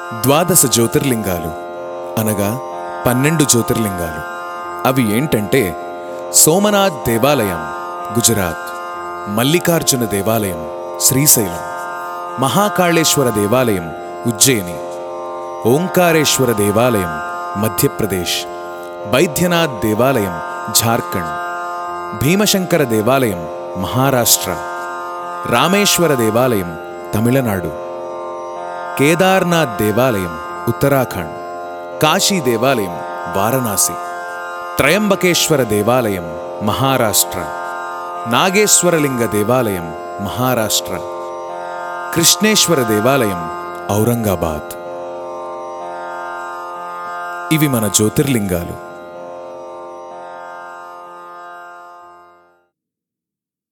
ద్వాదశ జ్యోతిర్లింగాలు అనగా పన్నెండు జ్యోతిర్లింగాలు అవి ఏంటంటే సోమనాథ్ దేవాలయం గుజరాత్ మల్లికార్జున దేవాలయం శ్రీశైలం మహాకాళేశ్వర దేవాలయం ఉజ్జయిని ఓంకారేశ్వర దేవాలయం మధ్యప్రదేశ్ బైద్యనాథ్ దేవాలయం ఝార్ఖండ్ భీమశంకర దేవాలయం మహారాష్ట్ర రామేశ్వర దేవాలయం తమిళనాడు కేదార్నాథ్ దేవాలయం ఉత్తరాఖండ్ కాశీ దేవాలయం వారణాసి త్రయంబకేశ్వర దేవాలయం మహారాష్ట్ర నాగేశ్వరలింగ దేవాలయం మహారాష్ట్ర కృష్ణేశ్వర దేవాలయం ఔరంగాబాద్ ఇవి మన జ్యోతిర్లింగాలు